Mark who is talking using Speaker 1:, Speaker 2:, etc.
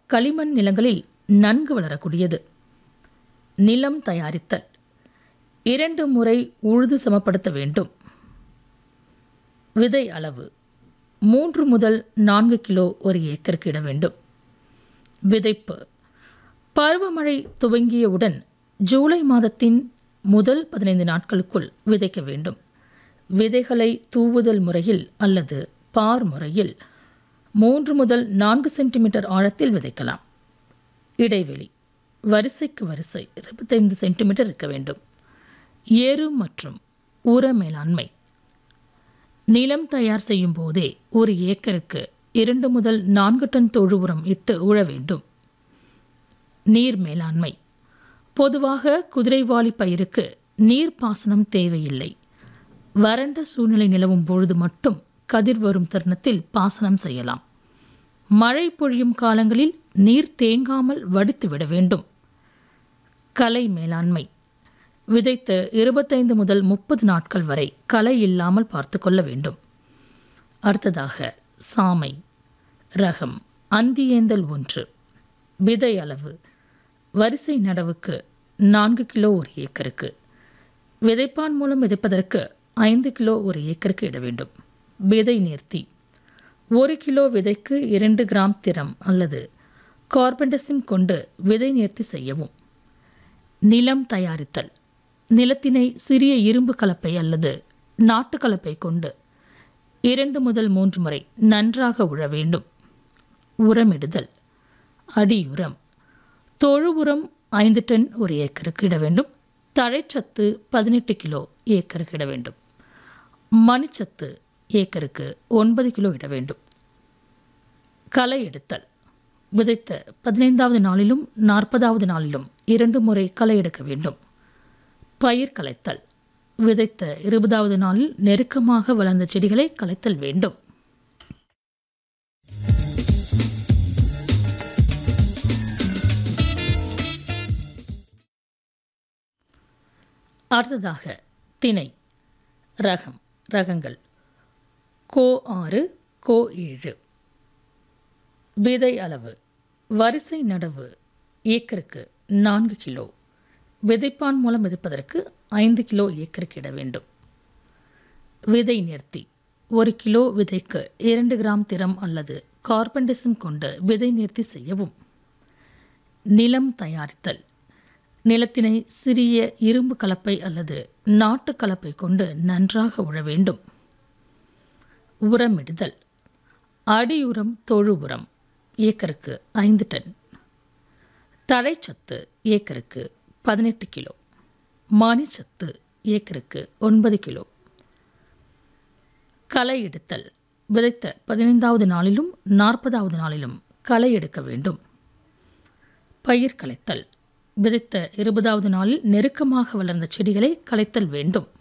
Speaker 1: களிமண் நிலங்களில் நன்கு வளரக்கூடியது நிலம் தயாரித்தல் இரண்டு முறை உழுது சமப்படுத்த வேண்டும் விதை அளவு மூன்று முதல் நான்கு கிலோ ஒரு ஏக்கருக்கு இட வேண்டும் விதைப்பு பருவமழை துவங்கியவுடன் ஜூலை மாதத்தின் முதல் பதினைந்து நாட்களுக்குள் விதைக்க வேண்டும் விதைகளை தூவுதல் முறையில் அல்லது பார் முறையில் மூன்று முதல் நான்கு சென்டிமீட்டர் ஆழத்தில் விதைக்கலாம் இடைவெளி வரிசைக்கு வரிசை இருபத்தைந்து சென்டிமீட்டர் இருக்க வேண்டும் ஏறு மற்றும் உர மேலாண்மை நிலம் தயார் செய்யும் போதே ஒரு ஏக்கருக்கு இரண்டு முதல் நான்கு டன் தொழு உரம் இட்டு உழ வேண்டும் நீர் மேலாண்மை பொதுவாக குதிரைவாலி பயிருக்கு நீர் பாசனம் தேவையில்லை வறண்ட சூழ்நிலை நிலவும் பொழுது மட்டும் கதிர் வரும் தருணத்தில் பாசனம் செய்யலாம் மழை பொழியும் காலங்களில் நீர் தேங்காமல் வடித்து விட வேண்டும் கலை மேலாண்மை விதைத்த இருபத்தைந்து முதல் முப்பது நாட்கள் வரை களை இல்லாமல் பார்த்து கொள்ள வேண்டும் அடுத்ததாக சாமை ரகம் அந்தியேந்தல் ஒன்று விதை அளவு வரிசை நடவுக்கு நான்கு கிலோ ஒரு ஏக்கருக்கு விதைப்பான் மூலம் விதைப்பதற்கு ஐந்து கிலோ ஒரு ஏக்கருக்கு இட வேண்டும் விதை நேர்த்தி ஒரு கிலோ விதைக்கு இரண்டு கிராம் திரம் அல்லது கார்பன்டசிம் கொண்டு விதை நேர்த்தி செய்யவும் நிலம் தயாரித்தல் நிலத்தினை சிறிய இரும்பு கலப்பை அல்லது நாட்டு கலப்பை கொண்டு இரண்டு முதல் மூன்று முறை நன்றாக உழ வேண்டும் உரமிடுதல் அடியுரம் தொழு உரம் ஐந்து டன் ஒரு ஏக்கருக்கு இட வேண்டும் தழைச்சத்து பதினெட்டு கிலோ ஏக்கருக்கு இட வேண்டும் மணிச்சத்து ஏக்கருக்கு ஒன்பது கிலோ இட வேண்டும் களை எடுத்தல் விதைத்த பதினைந்தாவது நாளிலும் நாற்பதாவது நாளிலும் இரண்டு முறை களை எடுக்க வேண்டும் பயிர் களைத்தல் விதைத்த இருபதாவது நாளில் நெருக்கமாக வளர்ந்த செடிகளை களைத்தல் வேண்டும் அடுத்ததாக திணை ரகம் ரகங்கள் கோ ஆறு கோ ஏழு விதை அளவு வரிசை நடவு ஏக்கருக்கு நான்கு கிலோ விதைப்பான் மூலம் விதைப்பதற்கு ஐந்து கிலோ ஏக்கருக்கு இட வேண்டும் விதை நேர்த்தி ஒரு கிலோ விதைக்கு இரண்டு கிராம் திரம் அல்லது கார்பன்டெசிம் கொண்டு விதை நேர்த்தி செய்யவும் நிலம் தயாரித்தல் நிலத்தினை சிறிய இரும்பு கலப்பை அல்லது நாட்டு கலப்பை கொண்டு நன்றாக உழ வேண்டும் உரமிடுதல் அடியுரம் தொழு உரம் ஏக்கருக்கு ஐந்து டன் தழைச்சத்து ஏக்கருக்கு பதினெட்டு கிலோ மணிச்சத்து ஏக்கருக்கு ஒன்பது கிலோ களை எடுத்தல் விதைத்த பதினைந்தாவது நாளிலும் நாற்பதாவது நாளிலும் களை எடுக்க வேண்டும் பயிர் களைத்தல் விதைத்த இருபதாவது நாளில் நெருக்கமாக வளர்ந்த செடிகளை களைத்தல் வேண்டும்